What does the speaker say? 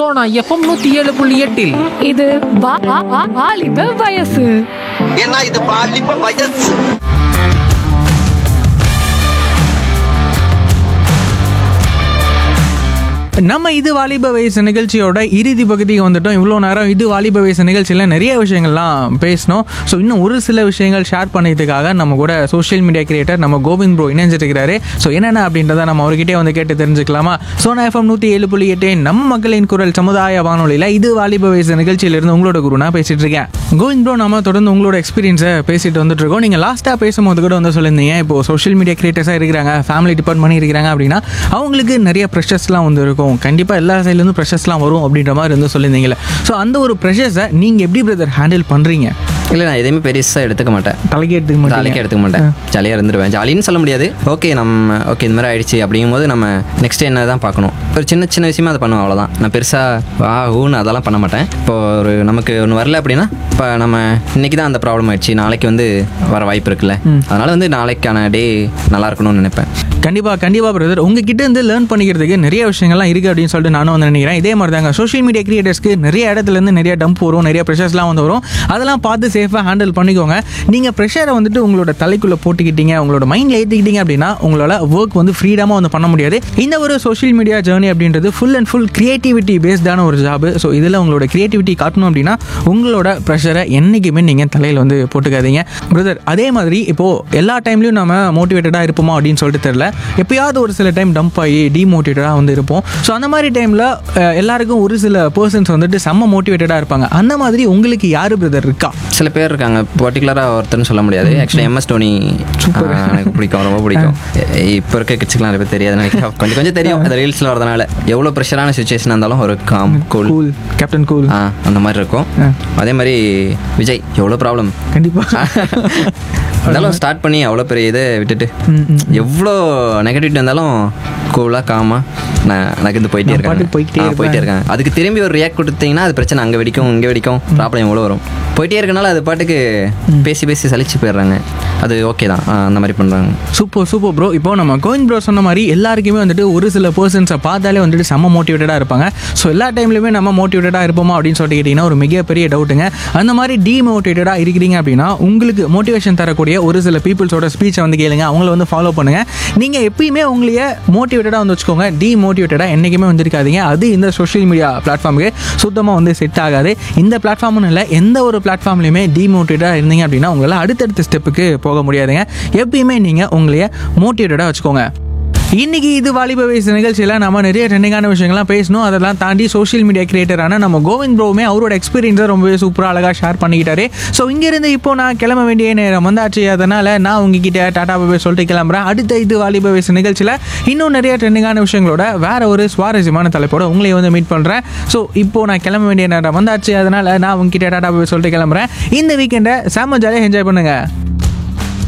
Sona FM நூத்தி ஏழு புள்ளி எட்டில் இது வா- வா- வா- வாலிப வயசு ஏன்னா இது பாலிப்ப வயசு நம்ம இது வாலிப வயசு நிகழ்ச்சியோட இறுதி பகுதிக்கு வந்துட்டோம் இவ்வளோ நேரம் இது வாலிப வயசு நிகழ்ச்சியில் நிறைய விஷயங்கள்லாம் பேசினோம் ஸோ இன்னும் ஒரு சில விஷயங்கள் ஷேர் பண்ணியதுக்காக நம்ம கூட சோஷியல் மீடியா கிரியேட்டர் நம்ம கோவிந்த் ப்ரோ இணைஞ்சிருக்கிறாரு ஸோ என்னென்ன அப்படின்றத நம்ம அவர்கிட்டே வந்து கேட்டு தெரிஞ்சுக்கலாமா சோனா எஃப்எம் நூற்றி ஏழு புள்ளி எட்டு நம்ம மக்களின் குரல் சமுதாய வானொலியில் இது வாலிப வயசு நிகழ்ச்சியிலிருந்து உங்களோட குரு நான் பேசிட்டு இருக்கேன் கோவிந்த் ப்ரோ நம்ம தொடர்ந்து உங்களோட எக்ஸ்பீரியன்ஸை பேசிட்டு வந்துட்டு இருக்கோம் நீங்கள் லாஸ்ட்டாக பேசும்போது கூட வந்து சொல்லியிருந்தீங்க இப்போ சோஷியல் மீடியா கிரியேட்டர்ஸாக இருக்கிறாங்க ஃபேமிலி டிபார்ட்மெண்ட் இருக்கிறாங்க அப்படின்னா அவங்களுக்கு நிறைய ப்ரெஷர்ஸ்லாம் வந்து இருக்கும் கண்டிப்பாக எல்லா சைட்லேருந்து ப்ரெஷர்ஸ்லாம் வரும் அப்படின்ற மாதிரி வந்து சொல்லியிருந்தீங்களே ஸோ அந்த ஒரு ப்ரெஷர்ஸை நீங்கள் எப்படி பிரதர் ஹேண்டில் பண்ணுறீங்க இல்லை நான் எதையுமே பெருசாக எடுத்துக்க மாட்டேன் தலைக்கு எடுத்துக்க மாட்டீங்க ஜாலியாக எடுத்துக்க மாட்டேன் ஜாலியாக இருந்துருவேன் ஜாலின்னு சொல்ல முடியாது ஓகே நம்ம ஓகே இந்த மாதிரி ஆயிடுச்சு அப்படிங்கும்போது நம்ம நெக்ஸ்ட் என்ன தான் பார்க்கணும் ஒரு சின்ன சின்ன விஷயமா அதை பண்ணுவேன் அவ்வளோதான் நான் பெருசாக வா ஊன்னு அதெல்லாம் பண்ண மாட்டேன் இப்போ ஒரு நமக்கு ஒன்று வரல அப்படின்னா இப்போ நம்ம இன்னைக்கு தான் அந்த ப்ராப்ளம் ஆயிடுச்சு நாளைக்கு வந்து வர வாய்ப்பு இருக்குல்ல அதனால வந்து நாளைக்கான டே நல்லா இருக்கணும்னு நினைப்பேன் கண்டிப்பாக கண்டிப்பாக பிரதர் உங்ககிட்ட இருந்து லேர்ன் பண்ணிக்கிறதுக்கு நிறைய விஷயங்கள்லாம் இருக்குது அப்படின்னு சொல்லிட்டு நானும் வந்து நினைக்கிறேன் இதே மாதிரி தாங்க சோஷியல் மீடியா கிரியேட்டர்ஸ்க்கு நிறைய இடத்துலேருந்து நிறைய டம்ப் வரும் நிறைய ப்ரெஷர்ஸ்லாம் வந்து வரும் அதெல்லாம் பார்த்து சேஃபாக ஹேண்டில் பண்ணிக்கோங்க நீங்கள் ப்ரெஷரை வந்துட்டு உங்களோட தலைக்குள்ளே போட்டுக்கிட்டீங்க உங்களோட மைண்டில் ஏற்றிக்கிட்டீங்க அப்படின்னா உங்களால் ஒர்க் வந்து ஃப்ரீடமாக வந்து பண்ண முடியாது இந்த ஒரு சோஷியல் மீடியா ஜேர்னி அப்படின்றது ஃபுல் அண்ட் ஃபுல் கிரியேட்டிவிட்டி பேஸ்டான ஒரு ஜாப் ஸோ இதில் உங்களோட கிரியேட்டிவிட்டி காட்டணும் அப்படின்னா உங்களோட ப்ரெஷரை என்றைக்குமே நீங்கள் தலையில் வந்து போட்டுக்காதீங்க பிரதர் அதே மாதிரி இப்போது எல்லா டைம்லையும் நம்ம மோட்டிவேட்டடாக இருப்போமா அப்படின்னு சொல்லிட்டு தெரில எப்பயாவது ஒரு சில டைம் டம்ப் ஆகி டிமோட்டிவேட்டடாக வந்து இருப்போம் ஸோ அந்த மாதிரி டைமில் எல்லாருக்கும் ஒரு சில பர்சன்ஸ் வந்துட்டு செம்ம மோட்டிவேட்டடாக இருப்பாங்க அந்த மாதிரி உங்களுக்கு யார் பிரதர் இருக்கா சில பேர் இருக்காங்க பர்டிகுலராக ஒருத்தர்னு சொல்ல முடியாது ஆக்சுவலி எம்எஸ் டோனி ஆஹ், எனக்கு பிடிக்கும் ரொம்ப பிடிக்கும் இப்போ இருக்க கிட்ஸுக்குலாம் நிறைய பேர் தெரியாது நினைக்கிறேன் கொஞ்சம் கொஞ்சம் தெரியும் அந்த ரீல்ஸில் வரதுனால எவ்வளோ ப்ரெஷரான சுச்சுவேஷன் இருந்தாலும் ஒரு calm cool cool captain cool ஆ அந்த மாதிரி இருக்கும் அதே மாதிரி விஜய் எவ்வளோ ப்ராப்ளம் கண்டிப்பாக இருந்தாலும் ஸ்டார்ட் பண்ணி அவ்வளோ பெரிய இதை விட்டுட்டு எவ்வளோ நெகட்டிவிட்டி இருந்தாலும் கூலாக காமாக நான் நகர்ந்து போயிட்டே நான் இருக்கேன் பாட்டுக்கு போய்க்கிட்டே ஆ, போயிட்டே இருக்கேன் அதுக்கு திரும்பி ஒரு ரியாக்ட் கொடுத்தீங்கன்னா அது பிரச்சனை அங்கே வெடிக்கும் இங்கே வெடிக்கும் ப்ராப்ளம் எவ்வளோ வரும் போயிட்டே இருக்கனால அது பாட்டுக்கு பேசி பேசி சலிச்சு போயிடுறாங்க அது ஓகே தான் ஆ, அந்த மாதிரி பண்ணுறாங்க சூப்பர் சூப்பர் ப்ரோ இப்போ நம்ம கோவிந்த் ப்ரோ சொன்ன மாதிரி எல்லாருக்குமே வந்துட்டு ஒரு சில பர்சன்ஸை பார்த்தாலே வந்துட்டு செம்ம மோட்டிவேட்டடாக இருப்பாங்க ஸோ எல்லா டைம்லையுமே நம்ம மோட்டிவேட்டடாக இருப்போமா அப்படின்னு சொல்லிட்டு கேட்டிங்கன்னா ஒரு மிகப்பெரிய டவுட்டுங்க அந்த மாதிரி டிமோட்டிவேட்டடாக இருக்கிறீங்க அப்படின்னா உங்களுக்கு மோட்டிவேஷன் தரக்கூடிய ஒரு சில பீப்புள்ஸோட ஸ்பீச்சை வந்து கேளுங்க அவங்கள வந்து ஃபாலோ பண்ணுங்கள் நீங்கள் எப்பயுமே உங்களையே மோட்டிவேட்டடாக வந்து வச்சுக்கோங்க டிமோட்டிவேட்டடாக என்றைக்குமே வந்திருக்காதீங்க அது இந்த சோஷியல் மீடியா பிளாட்ஃபார்முக்கு சுத்தமாக வந்து செட் ஆகாது இந்த பிளாட்ஃபார்ம்னு இல்லை எந்த ஒரு பிளாட்ஃபார்ம்லையுமே டிமோட்டிவேட்டாக இருந்தீங்க அப்படின்னா உங்களால் அடுத்தடுத்த ஸ்டெப்புக்கு போக முடியாதுங்க எப்பயுமே நீங்கள் உங்களைய மோட்டிவேட்டடாக வச்சுக்கோங்க இன்னைக்கு இது வாலிப வயசு நிகழ்ச்சியில் நம்ம நிறைய ட்ரெண்டிங்கான விஷயங்கள்லாம் பேசணும் அதெல்லாம் தாண்டி சோஷியல் மீடியா கிரியேட்டரான நம்ம கோவிந்த் ப்ரோவுமே அவரோட எக்ஸ்பீரியன்ஸை ரொம்பவே சூப்பராக அழகாக ஷேர் பண்ணிக்கிட்டாரு ஸோ இங்கேருந்து இப்போ நான் கிளம்ப வேண்டிய நேரம் வந்தாச்சு அதனால் நான் உங்ககிட்ட டாடா பாபே சொல்லிட்டு கிளம்புறேன் அடுத்த இது வாலிப வயசு நிகழ்ச்சியில் இன்னும் நிறைய ட்ரெண்டிங்கான விஷயங்களோட வேற ஒரு சுவாரஸ்யமான தலைப்போட உங்களையும் வந்து மீட் பண்ணுறேன் ஸோ இப்போ நான் கிளம்ப வேண்டிய நேரம் வந்தாச்சு அதனால் நான் உங்ககிட்ட டாடா பாபே சொல்லிட்டு கிளம்புறேன் இந்த வீக்கெண்டை செம்ம ஜாலியாக என்ஜாய் பண்ணுங்கள்